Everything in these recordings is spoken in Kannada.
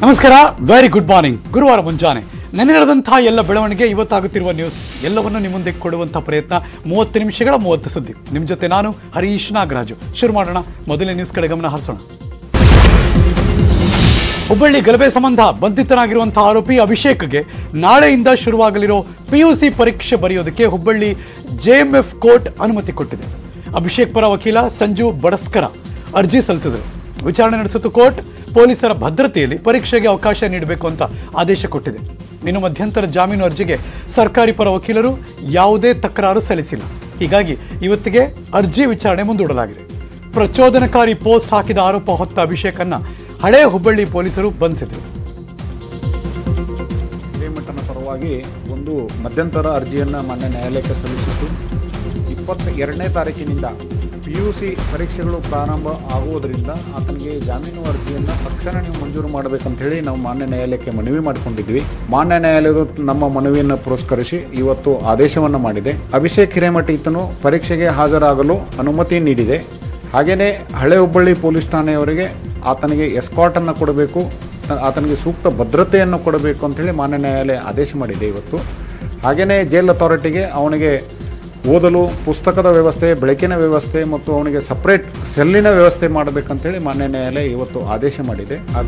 ನಮಸ್ಕಾರ ವೆರಿ ಗುಡ್ ಮಾರ್ನಿಂಗ್ ಗುರುವಾರ ಮುಂಜಾನೆ ನೆನೆ ನಡೆದಂತಹ ಎಲ್ಲ ಬೆಳವಣಿಗೆ ಇವತ್ತಾಗುತ್ತಿರುವ ನ್ಯೂಸ್ ಎಲ್ಲವನ್ನು ನಿಮ್ಮ ಮುಂದೆ ಕೊಡುವಂತಹ ಪ್ರಯತ್ನ ಮೂವತ್ತು ನಿಮಿಷಗಳ ಮೂವತ್ತು ಸುದ್ದಿ ನಿಮ್ಮ ಜೊತೆ ನಾನು ಹರೀಶ್ ನಾಗರಾಜು ಶುರು ಮಾಡೋಣ ಮೊದಲನೇ ನ್ಯೂಸ್ ಕಡೆ ಗಮನ ಹರಿಸೋಣ ಹುಬ್ಬಳ್ಳಿ ಗಲಭೆ ಸಂಬಂಧ ಬಂಧಿತನಾಗಿರುವಂತಹ ಆರೋಪಿ ಅಭಿಷೇಕ್ಗೆ ನಾಳೆಯಿಂದ ಶುರುವಾಗಲಿರೋ ಪಿಯುಸಿ ಪರೀಕ್ಷೆ ಬರೆಯೋದಕ್ಕೆ ಹುಬ್ಬಳ್ಳಿ ಜೆಎಂಎಫ್ ಕೋರ್ಟ್ ಅನುಮತಿ ಕೊಟ್ಟಿದೆ ಅಭಿಷೇಕ್ ಪರ ವಕೀಲ ಸಂಜು ಬಡಸ್ಕರ ಅರ್ಜಿ ಸಲ್ಲಿಸಿದರು ವಿಚಾರಣೆ ನಡೆಸಿತು ಕೋರ್ಟ್ ಪೊಲೀಸರ ಭದ್ರತೆಯಲ್ಲಿ ಪರೀಕ್ಷೆಗೆ ಅವಕಾಶ ನೀಡಬೇಕು ಅಂತ ಆದೇಶ ಕೊಟ್ಟಿದೆ ಇನ್ನು ಮಧ್ಯಂತರ ಜಾಮೀನು ಅರ್ಜಿಗೆ ಸರ್ಕಾರಿ ಪರ ವಕೀಲರು ಯಾವುದೇ ತಕರಾರು ಸಲ್ಲಿಸಿಲ್ಲ ಹೀಗಾಗಿ ಇವತ್ತಿಗೆ ಅರ್ಜಿ ವಿಚಾರಣೆ ಮುಂದೂಡಲಾಗಿದೆ ಪ್ರಚೋದನಕಾರಿ ಪೋಸ್ಟ್ ಹಾಕಿದ ಆರೋಪ ಹೊತ್ತ ಅಭಿಷೇಕನ್ನ ಹಳೆ ಹುಬ್ಬಳ್ಳಿ ಪೊಲೀಸರು ಬಂಧಿಸಿದರು ಹಿರೇಮಠನ ಪರವಾಗಿ ಒಂದು ಮಧ್ಯಂತರ ಅರ್ಜಿಯನ್ನು ಮಾನ್ಯ ನ್ಯಾಯಾಲಯಕ್ಕೆ ಸಲ್ಲಿಸಿತ್ತು ಇಪ್ಪತ್ತ ಎರಡನೇ ತಾರೀಕಿನಿಂದ ಪಿ ಯು ಸಿ ಪರೀಕ್ಷೆಗಳು ಪ್ರಾರಂಭ ಆಗುವುದರಿಂದ ಆತನಿಗೆ ಜಾಮೀನು ಅರ್ಜಿಯನ್ನು ತಕ್ಷಣ ನೀವು ಮಂಜೂರು ಮಾಡಬೇಕಂತೇಳಿ ನಾವು ಮಾನ್ಯ ನ್ಯಾಯಾಲಯಕ್ಕೆ ಮನವಿ ಮಾಡಿಕೊಂಡಿದ್ವಿ ಮಾನ್ಯ ನ್ಯಾಯಾಲಯದ ನಮ್ಮ ಮನವಿಯನ್ನು ಪುರಸ್ಕರಿಸಿ ಇವತ್ತು ಆದೇಶವನ್ನು ಮಾಡಿದೆ ಅಭಿಷೇಕ್ ಹಿರೇಮಠ ಈತನು ಪರೀಕ್ಷೆಗೆ ಹಾಜರಾಗಲು ಅನುಮತಿ ನೀಡಿದೆ ಹಾಗೆಯೇ ಹಳೆ ಹುಬ್ಬಳ್ಳಿ ಪೊಲೀಸ್ ಠಾಣೆಯವರಿಗೆ ಆತನಿಗೆ ಎಸ್ಕಾಟನ್ನು ಕೊಡಬೇಕು ಆತನಿಗೆ ಸೂಕ್ತ ಭದ್ರತೆಯನ್ನು ಕೊಡಬೇಕು ಅಂತೇಳಿ ಮಾನ್ಯ ನ್ಯಾಯಾಲಯ ಆದೇಶ ಮಾಡಿದೆ ಇವತ್ತು ಹಾಗೆಯೇ ಜೈಲ್ ಅಥಾರಿಟಿಗೆ ಅವನಿಗೆ ಓದಲು ಪುಸ್ತಕದ ವ್ಯವಸ್ಥೆ ಬೆಳಕಿನ ವ್ಯವಸ್ಥೆ ಮತ್ತು ಅವನಿಗೆ ಸಪ್ರೇಟ್ ಸೆಲ್ಲಿನ ವ್ಯವಸ್ಥೆ ಮಾಡಬೇಕಂತೇಳಿ ಮಾನ್ಯ ನ್ಯಾಯಾಲಯ ಇವತ್ತು ಆದೇಶ ಮಾಡಿದೆ ಆ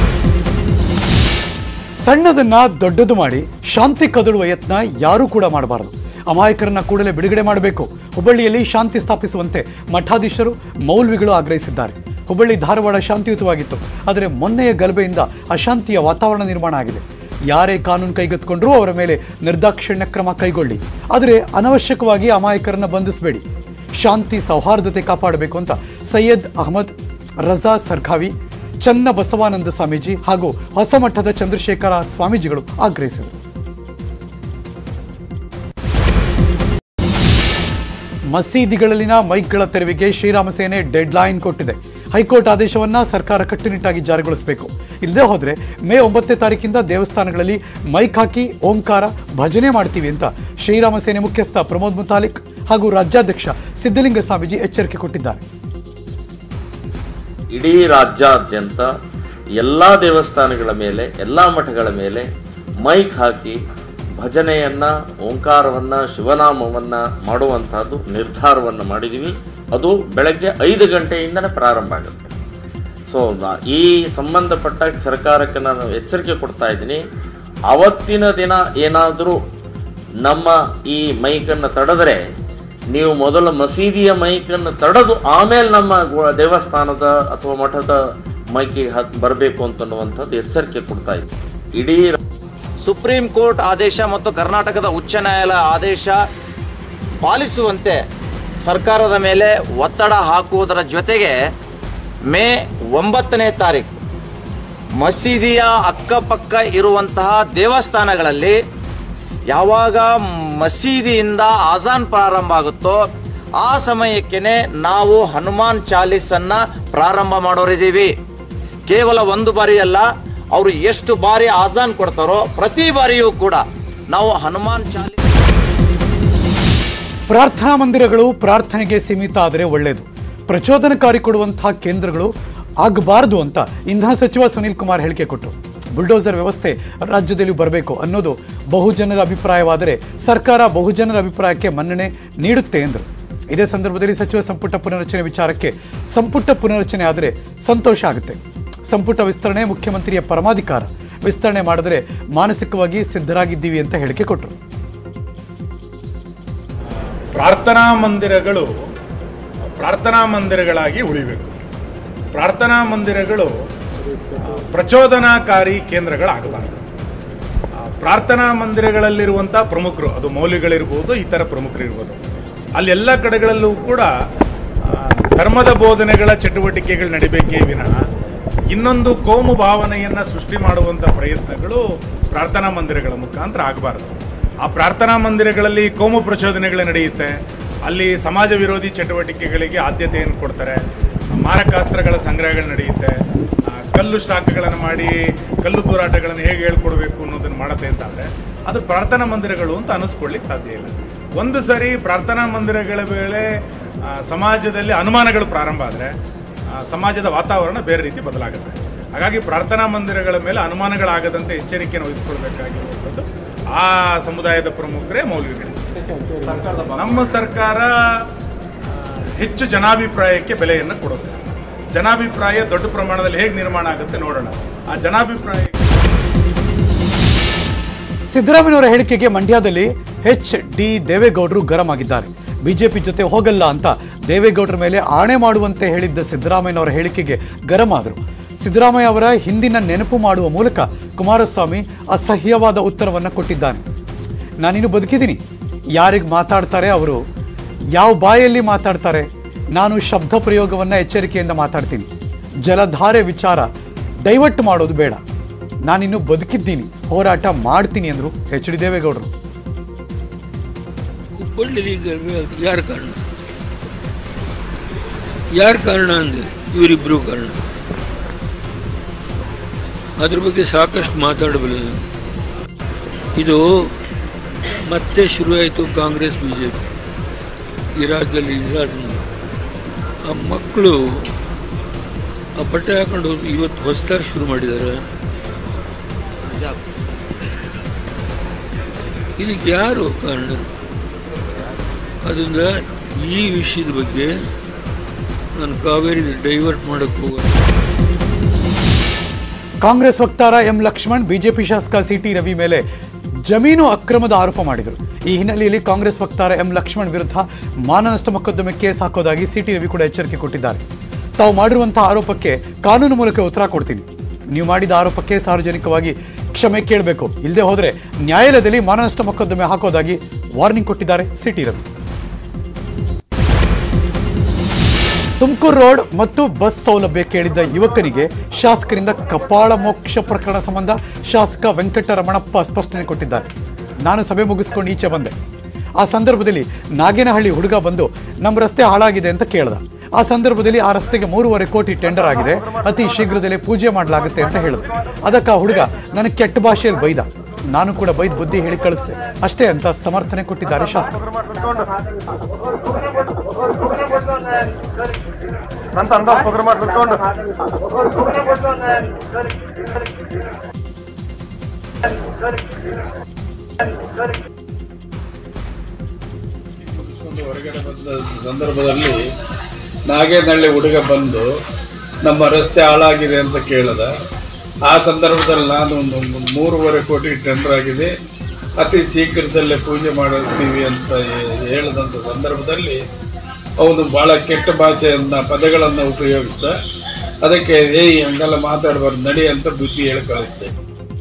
ಸಣ್ಣದನ್ನ ದೊಡ್ಡದು ಮಾಡಿ ಶಾಂತಿ ಕದಡುವ ಯತ್ನ ಯಾರೂ ಕೂಡ ಮಾಡಬಾರದು ಅಮಾಯಕರನ್ನ ಕೂಡಲೇ ಬಿಡುಗಡೆ ಮಾಡಬೇಕು ಹುಬ್ಬಳ್ಳಿಯಲ್ಲಿ ಶಾಂತಿ ಸ್ಥಾಪಿಸುವಂತೆ ಮಠಾಧೀಶರು ಮೌಲ್ವಿಗಳು ಆಗ್ರಹಿಸಿದ್ದಾರೆ ಹುಬ್ಬಳ್ಳಿ ಧಾರವಾಡ ಶಾಂತಿಯುತವಾಗಿತ್ತು ಆದರೆ ಮೊನ್ನೆಯ ಗಲಭೆಯಿಂದ ಅಶಾಂತಿಯ ವಾತಾವರಣ ನಿರ್ಮಾಣ ಆಗಿದೆ ಯಾರೇ ಕಾನೂನು ಕೈಗೆತ್ತಿಕೊಂಡ್ರೂ ಅವರ ಮೇಲೆ ನಿರ್ದಾಕ್ಷಿಣ್ಯ ಕ್ರಮ ಕೈಗೊಳ್ಳಿ ಆದರೆ ಅನವಶ್ಯಕವಾಗಿ ಅಮಾಯಕರನ್ನ ಬಂಧಿಸಬೇಡಿ ಶಾಂತಿ ಸೌಹಾರ್ದತೆ ಕಾಪಾಡಬೇಕು ಅಂತ ಸೈಯದ್ ಅಹಮದ್ ರಜಾ ಸರ್ಖಾವಿ ಚನ್ನ ಬಸವಾನಂದ ಸ್ವಾಮೀಜಿ ಹಾಗೂ ಹೊಸಮಠದ ಚಂದ್ರಶೇಖರ ಸ್ವಾಮೀಜಿಗಳು ಆಗ್ರಹಿಸಿದರು ಮಸೀದಿಗಳಲ್ಲಿನ ಮೈಕ್ಗಳ ತೆರವಿಗೆ ಶ್ರೀರಾಮ ಸೇನೆ ಡೆಡ್ ಲೈನ್ ಕೊಟ್ಟಿದೆ ಹೈಕೋರ್ಟ್ ಆದೇಶವನ್ನ ಸರ್ಕಾರ ಕಟ್ಟುನಿಟ್ಟಾಗಿ ಜಾರಿಗೊಳಿಸಬೇಕು ಇಲ್ಲದೆ ಹೋದ್ರೆ ಮೇ ಒಂಬತ್ತನೇ ತಾರೀಕಿಂದ ದೇವಸ್ಥಾನಗಳಲ್ಲಿ ಮೈಕ್ ಹಾಕಿ ಓಂಕಾರ ಭಜನೆ ಮಾಡ್ತೀವಿ ಅಂತ ಶ್ರೀರಾಮ ಸೇನೆ ಮುಖ್ಯಸ್ಥ ಪ್ರಮೋದ್ ಮುತಾಲಿಕ್ ಹಾಗೂ ರಾಜ್ಯಾಧ್ಯಕ್ಷ ಸಿದ್ದಲಿಂಗ ಸ್ವಾಮೀಜಿ ಎಚ್ಚರಿಕೆ ಕೊಟ್ಟಿದ್ದಾರೆ ಇಡೀ ರಾಜ್ಯಾದ್ಯಂತ ಎಲ್ಲ ದೇವಸ್ಥಾನಗಳ ಮೇಲೆ ಎಲ್ಲ ಮಠಗಳ ಮೇಲೆ ಮೈಕ್ ಹಾಕಿ ಭಜನೆಯನ್ನ ಓಂಕಾರವನ್ನ ಶಿವನಾಮವನ್ನ ಮಾಡುವಂತಹದ್ದು ನಿರ್ಧಾರವನ್ನು ಮಾಡಿದೀವಿ ಅದು ಬೆಳಗ್ಗೆ ಐದು ಗಂಟೆಯಿಂದನೇ ಪ್ರಾರಂಭ ಆಗುತ್ತೆ ಸೊ ಈ ಸಂಬಂಧಪಟ್ಟ ಸರ್ಕಾರಕ್ಕೆ ನಾನು ಎಚ್ಚರಿಕೆ ಕೊಡ್ತಾ ಇದ್ದೀನಿ ಅವತ್ತಿನ ದಿನ ಏನಾದರೂ ನಮ್ಮ ಈ ಮೈಕನ್ನು ತಡೆದರೆ ನೀವು ಮೊದಲು ಮಸೀದಿಯ ಮೈಕನ್ನು ತಡೆದು ಆಮೇಲೆ ನಮ್ಮ ಗು- ದೇವಸ್ಥಾನದ ಅಥವಾ ಮಠದ ಮೈಕಿಗೆ ಹತ್ ಬರಬೇಕು ಅಂತನ್ನುವಂಥದ್ದು ಎಚ್ಚರಿಕೆ ಕೊಡ್ತಾ ಇದ್ದೀನಿ ಇಡೀ ಸುಪ್ರೀಂ ಕೋರ್ಟ್ ಆದೇಶ ಮತ್ತು ಕರ್ನಾಟಕದ ಉಚ್ಚ ನ್ಯಾಯಾಲಯ ಆದೇಶ ಪಾಲಿಸುವಂತೆ ಸರ್ಕಾರದ ಮೇಲೆ ಒತ್ತಡ ಹಾಕುವುದರ ಜೊತೆಗೆ ಮೇ ಒಂಬತ್ತನೇ ತಾರೀಕು ಮಸೀದಿಯ ಅಕ್ಕಪಕ್ಕ ಇರುವಂತಹ ದೇವಸ್ಥಾನಗಳಲ್ಲಿ ಯಾವಾಗ ಮಸೀದಿಯಿಂದ ಆಜಾನ್ ಪ್ರಾರಂಭ ಆಗುತ್ತೋ ಆ ಸಮಯಕ್ಕೇನೆ ನಾವು ಹನುಮಾನ್ ಚಾಲೀಸನ್ನ ಪ್ರಾರಂಭ ಮಾಡೋರಿದ್ದೀವಿ ಕೇವಲ ಒಂದು ಬಾರಿ ಅಲ್ಲ ಅವರು ಎಷ್ಟು ಬಾರಿ ಆಜಾನ್ ಕೊಡ್ತಾರೋ ಪ್ರತಿ ಬಾರಿಯೂ ಕೂಡ ನಾವು ಹನುಮಾನ್ ಚಾಲೀಸ್ ಪ್ರಾರ್ಥನಾ ಮಂದಿರಗಳು ಪ್ರಾರ್ಥನೆಗೆ ಸೀಮಿತ ಆದರೆ ಒಳ್ಳೆಯದು ಪ್ರಚೋದನಕಾರಿ ಕೊಡುವಂತಹ ಕೇಂದ್ರಗಳು ಆಗಬಾರದು ಅಂತ ಇಂಧನ ಸಚಿವ ಸುನೀಲ್ ಕುಮಾರ್ ಹೇಳಿಕೆ ಕೊಟ್ಟರು ಬುಲ್ಡೋಸರ್ ವ್ಯವಸ್ಥೆ ರಾಜ್ಯದಲ್ಲಿ ಬರಬೇಕು ಅನ್ನೋದು ಬಹುಜನರ ಅಭಿಪ್ರಾಯವಾದರೆ ಸರ್ಕಾರ ಬಹುಜನರ ಅಭಿಪ್ರಾಯಕ್ಕೆ ಮನ್ನಣೆ ನೀಡುತ್ತೆ ಎಂದರು ಇದೇ ಸಂದರ್ಭದಲ್ಲಿ ಸಚಿವ ಸಂಪುಟ ಪುನರಚನೆ ವಿಚಾರಕ್ಕೆ ಸಂಪುಟ ಪುನರಚನೆ ಆದರೆ ಸಂತೋಷ ಆಗುತ್ತೆ ಸಂಪುಟ ವಿಸ್ತರಣೆ ಮುಖ್ಯಮಂತ್ರಿಯ ಪರಮಾಧಿಕಾರ ವಿಸ್ತರಣೆ ಮಾಡಿದರೆ ಮಾನಸಿಕವಾಗಿ ಸಿದ್ಧರಾಗಿದ್ದೀವಿ ಅಂತ ಹೇಳಿಕೆ ಕೊಟ್ಟರು ಪ್ರಾರ್ಥನಾ ಮಂದಿರಗಳು ಪ್ರಾರ್ಥನಾ ಮಂದಿರಗಳಾಗಿ ಉಳಿಬೇಕು ಪ್ರಾರ್ಥನಾ ಮಂದಿರಗಳು ಆ, ಪ್ರಚೋದನಾಕಾರಿ ಕೇಂದ್ರಗಳಾಗಬಾರದು ಆ, ಪ್ರಾರ್ಥನಾ ಮಂದಿರಗಳಲ್ಲಿರುವಂಥ ಪ್ರಮುಖರು ಅದು ಮೌಲ್ಯಗಳಿರ್ಬೋದು ಇತರ ಪ್ರಮುಖರಿರ್ಬೋದು ಅಲ್ಲೆಲ್ಲ ಕಡೆಗಳಲ್ಲೂ ಕೂಡ ಆ, ಧರ್ಮದ ಬೋಧನೆಗಳ ಚಟುವಟಿಕೆಗಳು ನಡಿಬೇಕೇ ವಿನಃ ಇನ್ನೊಂದು ಕೋಮು ಭಾವನೆಯನ್ನು ಸೃಷ್ಟಿ ಮಾಡುವಂಥ ಪ್ರಯತ್ನಗಳು ಪ್ರಾರ್ಥನಾ ಮಂದಿರಗಳ ಮುಖಾಂತರ ಆಗಬಾರದು ಆ ಪ್ರಾರ್ಥನಾ ಮಂದಿರಗಳಲ್ಲಿ ಕೋಮು ಪ್ರಚೋದನೆಗಳು ನಡೆಯುತ್ತೆ ಅಲ್ಲಿ ಸಮಾಜ ವಿರೋಧಿ ಚಟುವಟಿಕೆಗಳಿಗೆ ಆದ್ಯತೆಯನ್ನು ಕೊಡ್ತಾರೆ ಮಾರಕಾಸ್ತ್ರಗಳ ಸಂಗ್ರಹಗಳು ನಡೆಯುತ್ತೆ ಆ, ಕಲ್ಲು ಸ್ಟಾಕ್ಗಳನ್ನು ಮಾಡಿ ಕಲ್ಲು ತೂರಾಟಗಳನ್ನು ಹೇಗೆ ಹೇಳ್ಕೊಡ್ಬೇಕು ಅನ್ನೋದನ್ನು ಮಾಡುತ್ತೆ ಅಂತಾದರೆ ಅದು ಪ್ರಾರ್ಥನಾ ಮಂದಿರಗಳು ಅಂತ ಅನಿಸ್ಕೊಳ್ಳಿಕ್ಕೆ ಸಾಧ್ಯ ಇಲ್ಲ ಒಂದು ಸರಿ ಪ್ರಾರ್ಥನಾ ಮಂದಿರಗಳ ವೇಳೆ ಆ, ಸಮಾಜದಲ್ಲಿ ಅನುಮಾನಗಳು ಪ್ರಾರಂಭ ಆದರೆ ಸಮಾಜದ ವಾತಾವರಣ ಬೇರೆ ರೀತಿ ಬದಲಾಗುತ್ತೆ ಹಾಗಾಗಿ ಪ್ರಾರ್ಥನಾ ಮಂದಿರಗಳ ಮೇಲೆ ಅನುಮಾನಗಳಾಗದಂತೆ ಎಚ್ಚರಿಕೆಯನ್ನು ವಹಿಸಿಕೊಳ್ಬೇಕಾಗಿರುವಂಥದ್ದು ಆ ಸಮುದಾಯದ ಪ್ರಮುಖರೇ ಮೌಲ್ಯಗಳು ನಮ್ಮ ಸರ್ಕಾರ ಆ, ಹೆಚ್ಚು ಜನಾಭಿಪ್ರಾಯಕ್ಕೆ ಬೆಲೆಯನ್ನು ಕೊಡುತ್ತೆ ಜನಾಭಿಪ್ರಾಯ ದೊಡ್ಡ ಪ್ರಮಾಣದಲ್ಲಿ ಹೇಗೆ ನಿರ್ಮಾಣ ಆಗುತ್ತೆ ನೋಡೋಣ ಆ ಜನಾಭಿಪ್ರಾಯ ಸಿದ್ದರಾಮಯ್ಯವರ ಹೇಳಿಕೆಗೆ ಮಂಡ್ಯದಲ್ಲಿ ಎಚ್ ಡಿ ದೇವೇಗೌಡರು ಗರಂ ಆಗಿದ್ದಾರೆ ಬಿಜೆಪಿ ಜೊತೆ ಹೋಗಲ್ಲ ಅಂತ ದೇವೇಗೌಡರ ಮೇಲೆ ಆಣೆ ಮಾಡುವಂತೆ ಹೇಳಿದ್ದ ಸಿದ್ದರಾಮಯ್ಯನವರ ಹೇಳಿಕೆಗೆ ಗರಂ ಆದರು ಸಿದ್ದರಾಮಯ್ಯ ಅವರ ಹಿಂದಿನ ನೆನಪು ಮಾಡುವ ಮೂಲಕ ಕುಮಾರಸ್ವಾಮಿ ಅಸಹ್ಯವಾದ ಉತ್ತರವನ್ನು ಕೊಟ್ಟಿದ್ದಾನೆ ನಾನಿನ್ನು ಬದುಕಿದ್ದೀನಿ ಯಾರಿಗೆ ಮಾತಾಡ್ತಾರೆ ಅವರು ಯಾವ ಬಾಯಲ್ಲಿ ಮಾತಾಡ್ತಾರೆ ನಾನು ಶಬ್ದ ಪ್ರಯೋಗವನ್ನು ಎಚ್ಚರಿಕೆಯಿಂದ ಮಾತಾಡ್ತೀನಿ ಜಲಧಾರೆ ವಿಚಾರ ಡೈವರ್ಟ್ ಮಾಡೋದು ಬೇಡ ನಾನಿನ್ನು ಬದುಕಿದ್ದೀನಿ ಹೋರಾಟ ಮಾಡ್ತೀನಿ ಅಂದರು ಎಚ್ ಡಿ ದೇವೇಗೌಡರು ಹುಬ್ಬಳ್ಳಿಲಿ ಯಾರ ಕಾರಣ ಯಾರ ಕಾರಣ ಅಂದರೆ ಇವರಿಬ್ಬರು ಕಾರಣ ಅದ್ರ ಬಗ್ಗೆ ಸಾಕಷ್ಟು ಮಾತಾಡಬಲ್ಲ ಇದು ಮತ್ತೆ ಶುರುವಾಯಿತು ಕಾಂಗ್ರೆಸ್ ಬಿ ಜೆ ಪಿ ಈ ರಾಜ್ಯದಲ್ಲಿ ಇಜಾಡ್ನಿಂದ ಆ ಮಕ್ಕಳು ಆ ಬಟ್ಟೆ ಹಾಕೊಂಡು ಇವತ್ತು ಹೊಸದಾಗಿ ಶುರು ಮಾಡಿದ್ದಾರೆ ಇದಕ್ಕೆ ಯಾರು ಕಾರಣ ಅದರಿಂದ ಈ ವಿಷಯದ ಬಗ್ಗೆ ನಾನು ಕಾವೇರಿ ಡೈವರ್ಟ್ ಮಾಡೋಕ್ಕೆ ಹೋಗ ಕಾಂಗ್ರೆಸ್ ವಕ್ತಾರ ಎಂ ಲಕ್ಷ್ಮಣ್ ಬಿಜೆಪಿ ಶಾಸಕ ಸಿಟಿ ರವಿ ಮೇಲೆ ಜಮೀನು ಅಕ್ರಮದ ಆರೋಪ ಮಾಡಿದರು ಈ ಹಿನ್ನೆಲೆಯಲ್ಲಿ ಕಾಂಗ್ರೆಸ್ ವಕ್ತಾರ ಎಂ ಲಕ್ಷ್ಮಣ್ ವಿರುದ್ಧ ಮಾನನಷ್ಟ ಮೊಕದ್ದಮೆ ಕೇಸ್ ಹಾಕೋದಾಗಿ ಸಿಟಿ ರವಿ ಕೂಡ ಎಚ್ಚರಿಕೆ ಕೊಟ್ಟಿದ್ದಾರೆ ತಾವು ಮಾಡಿರುವಂತಹ ಆರೋಪಕ್ಕೆ ಕಾನೂನು ಮೂಲಕ ಉತ್ತರ ಕೊಡ್ತೀನಿ ನೀವು ಮಾಡಿದ ಆರೋಪಕ್ಕೆ ಸಾರ್ವಜನಿಕವಾಗಿ ಕ್ಷಮೆ ಕೇಳಬೇಕು ಇಲ್ಲದೆ ಹೋದರೆ ನ್ಯಾಯಾಲಯದಲ್ಲಿ ಮಾನನಷ್ಟ ಮೊಕದ್ದಮೆ ಹಾಕೋದಾಗಿ ವಾರ್ನಿಂಗ್ ಕೊಟ್ಟಿದ್ದಾರೆ ಸಿಟಿ ರವಿ ತುಮಕೂರು ರೋಡ್ ಮತ್ತು ಬಸ್ ಸೌಲಭ್ಯ ಕೇಳಿದ್ದ ಯುವಕನಿಗೆ ಶಾಸಕರಿಂದ ಕಪಾಳ ಮೋಕ್ಷ ಪ್ರಕರಣ ಸಂಬಂಧ ಶಾಸಕ ವೆಂಕಟರಮಣಪ್ಪ ಸ್ಪಷ್ಟನೆ ಕೊಟ್ಟಿದ್ದಾರೆ ನಾನು ಸಭೆ ಮುಗಿಸ್ಕೊಂಡು ಈಚೆ ಬಂದೆ ಆ ಸಂದರ್ಭದಲ್ಲಿ ನಾಗೇನಹಳ್ಳಿ ಹುಡುಗ ಬಂದು ನಮ್ಮ ರಸ್ತೆ ಹಾಳಾಗಿದೆ ಅಂತ ಕೇಳ್ದ ಆ ಸಂದರ್ಭದಲ್ಲಿ ಆ ರಸ್ತೆಗೆ ಮೂರುವರೆ ಕೋಟಿ ಟೆಂಡರ್ ಆಗಿದೆ ಅತಿ ಶೀಘ್ರದಲ್ಲೇ ಪೂಜೆ ಮಾಡಲಾಗುತ್ತೆ ಅಂತ ಹೇಳಿದ ಅದಕ್ಕೆ ಆ ಹುಡುಗ ನನಗೆ ಕೆಟ್ಟ ಭಾಷೆಯಲ್ಲಿ ಬೈದ ನಾನು ಕೂಡ ಬೈದ್ ಬುದ್ಧಿ ಹೇಳಿ ಕಳಿಸ್ದೆ ಅಷ್ಟೇ ಅಂತ ಸಮರ್ಥನೆ ಕೊಟ್ಟಿದ್ದಾರೆ ಶಾಸಕರು ಮುಗಿಸ್ಕೊಂಡು ಹೊರಗಡೆ ಬಂದ ಸಂದರ್ಭದಲ್ಲಿ ನಾಗೇನಹಳ್ಳಿ ಹುಡುಗ ಬಂದು ನಮ್ಮ ರಸ್ತೆ ಹಾಳಾಗಿದೆ ಅಂತ ಕೇಳಿದ ಆ ಸಂದರ್ಭದಲ್ಲಿ ನಾನು ಒಂದು ಮೂರುವರೆ ಕೋಟಿ ಟೆಂಡರ್ ಆಗಿದೆ ಅತಿ ಶೀಘ್ರದಲ್ಲೇ ಪೂಜೆ ಮಾಡಿಸ್ತೀವಿ ಅಂತ ಹೇ- ಹೇಳಿದಂಥ ಸಂದರ್ಭದಲ್ಲಿ ಅವನು ಭಾಳ ಕೆಟ್ಟ ಭಾಷೆಯನ್ನ ಪದಗಳನ್ನು ಉಪಯೋಗಿಸ್ದ ಅದಕ್ಕೆ ಏಯ್ ಹಂಗೆಲ್ಲ ಮಾತಾಡಬಾರ್ದು ನಡಿ ಅಂತ ಬುದ್ಧಿ ಹೇಳಿ ಕಳಿಸ್ದೆ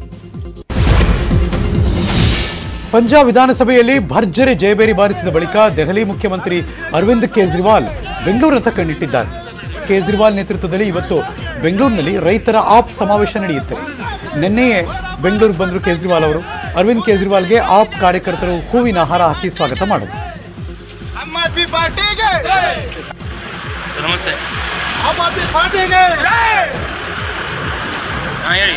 ಪಂಜಾಬ್ ವಿಧಾನಸಭೆಯಲ್ಲಿ ಭರ್ಜರಿ ಜಯಬೇರಿ ಬಾರಿಸಿದ ಬಳಿಕ ದೆಹಲಿ ಮುಖ್ಯಮಂತ್ರಿ ಅರವಿಂದ್ ಕೇಜ್ರಿವಾಲ್ ಬೆಂಗಳೂರತ್ತ ಕಣ್ಣಿಟ್ಟಿದ್ದಾರೆ ಕೇಜ್ರಿವಾಲ್ ನೇತೃತ್ವದಲ್ಲಿ ಇವತ್ತು ಬೆಂಗಳೂರಿನಲ್ಲಿ ರೈತರ ಆಪ್ ಸಮಾವೇಶ ನಡೆಯುತ್ತೆ ನಿನ್ನೆಯೇ ಬೆಂಗಳೂರಿಗೆ ಬಂದರು ಕೇಜ್ರಿವಾಲ್ ಅವರು ಅರವಿಂದ್ ಕೇಜ್ರಿವಾಲ್ಗೆ ಆಪ್ ಕಾರ್ಯಕರ್ತರು ಹೂವಿನ ಹಾರ ಹಾಕಿ ಸ್ವಾಗತ ಮಾಡಿದರು आम आदमी पार्टी के ನಮಸ್ತೆ आम आदमी पार्टी के ಹಾಂ ಹೇಳಿ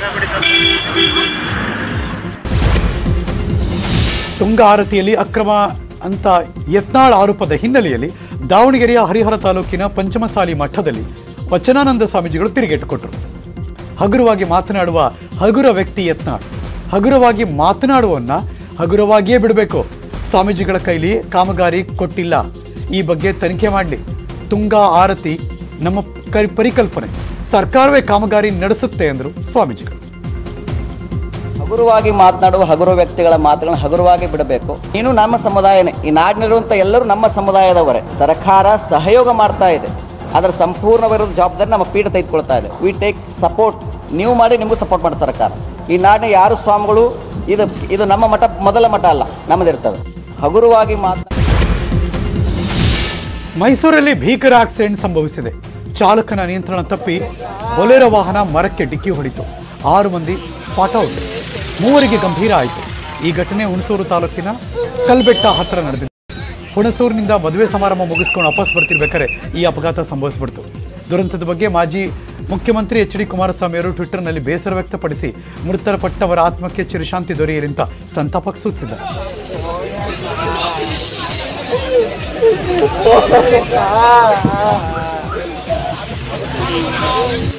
ತುಂಗ ಆರತಿಯಲ್ಲಿ ಅಕ್ರಮ ಅಂತ ಯತ್ನಾಳ್ ಆರೋಪದ ಹಿನ್ನೆಲೆಯಲ್ಲಿ ದಾವಣಗೆರೆಯ ಹರಿಹರ ತಾಲೂಕಿನ ಪಂಚಮಸಾಲಿ ಮಠದಲ್ಲಿ ವಚನಾನಂದ ಸ್ವಾಮೀಜಿಗಳು ತಿರುಗೇಟು ಕೊಟ್ಟರು ಹಗುರವಾಗಿ ಮಾತನಾಡುವ ಹಗುರ ವ್ಯಕ್ತಿ ಯತ್ನಾಳ್ ಹಗುರವಾಗಿ ಮಾತನಾಡುವನ್ನ ಹಗುರವಾಗಿಯೇ ಬಿಡಬೇಕು ಸ್ವಾಮೀಜಿಗಳ ಕೈಲಿ ಕಾಮಗಾರಿ ಕೊಟ್ಟಿಲ್ಲ ಈ ಬಗ್ಗೆ ತನಿಖೆ ಮಾಡಲಿ ತುಂಗ ಆರತಿ ನಮ್ಮ ಕರಿ ಪರಿಕಲ್ಪನೆ ಸರ್ಕಾರವೇ ಕಾಮಗಾರಿ ನಡೆಸುತ್ತೆ ಎಂದರು ಸ್ವಾಮೀಜಿಗಳು ಹಗುರವಾಗಿ ಮಾತನಾಡುವ ಹಗುರ ವ್ಯಕ್ತಿಗಳ ಮಾತುಗಳನ್ನು ಹಗುರವಾಗಿ ಬಿಡಬೇಕು ನೀನು ನಮ್ಮ ಸಮುದಾಯನೇ ಈ ನಾಡಿನಲ್ಲಿರುವಂಥ ಎಲ್ಲರೂ ನಮ್ಮ ಸಮುದಾಯದವರೇ ಸರ್ಕಾರ ಸಹಯೋಗ ಮಾಡ್ತಾ ಇದೆ ಅದರ ಸಂಪೂರ್ಣವಿರೋದು ಜವಾಬ್ದಾರಿ ನಮ್ಮ ಪೀಠ ತೆಗೆದುಕೊಳ್ತಾ ಇದೆ ವಿ ಟೇಕ್ ಸಪೋರ್ಟ್ ನೀವು ಮಾಡಿ ನಿಮಗೂ ಸಪೋರ್ಟ್ ಮಾಡಿ ಸರ್ಕಾರ ಈ ನಾಡಿನ ಯಾರು ಸ್ವಾಮಿಗಳು ಇದು ಇದು ನಮ್ಮ ಮಠ ಮೊದಲ ಮಠ ಅಲ್ಲ ನಮ್ಮದಿರ್ತವೆ ಹಗುರವಾಗಿ ಮಾತನಾಡ ಮೈಸೂರಲ್ಲಿ ಭೀಕರ ಆಕ್ಸಿಡೆಂಟ್ ಸಂಭವಿಸಿದೆ ಚಾಲಕನ ನಿಯಂತ್ರಣ ತಪ್ಪಿ ಬೊಲೆರೋ ವಾಹನ ಮರಕ್ಕೆ ಡಿಕ್ಕಿ ಹೊಡಿತು ಆರು ಮಂದಿ ಸ್ಪಾಟ್ ಔಟ್ ಮೂವರಿಗೆ ಗಂಭೀರ ಆಯಿತು ಈ ಘಟನೆ ಹುಣಸೂರು ತಾಲೂಕಿನ ಕಲ್ಬೆಟ್ಟ ಹತ್ತಿರ ನಡೆದಿದೆ ಹುಣಸೂರಿನಿಂದ ಮದುವೆ ಸಮಾರಂಭ ಮುಗಿಸ್ಕೊಂಡು ವಾಪಸ್ ಬರ್ತಿರ್ಬೇಕಾದ್ರೆ ಈ ಅಪಘಾತ ಸಂಭವಿಸ್ಬಿಡ್ತು ದುರಂತದ ಬಗ್ಗೆ ಮಾಜಿ ಮುಖ್ಯಮಂತ್ರಿ ಎಚ್ ಡಿ ಕುಮಾರಸ್ವಾಮಿ ಅವರು ಟ್ವಿಟರ್ನಲ್ಲಿ ಬೇಸರ ವ್ಯಕ್ತಪಡಿಸಿ ಮೃತಪಟ್ಟವರ ಆತ್ಮಕ್ಕೆ ಚಿರಶಾಂತಿ ದೊರೆಯಲಿ ಅಂತ ಸಂತಾಪ ಸೂಚಿಸಿದ್ದಾರೆ Ah!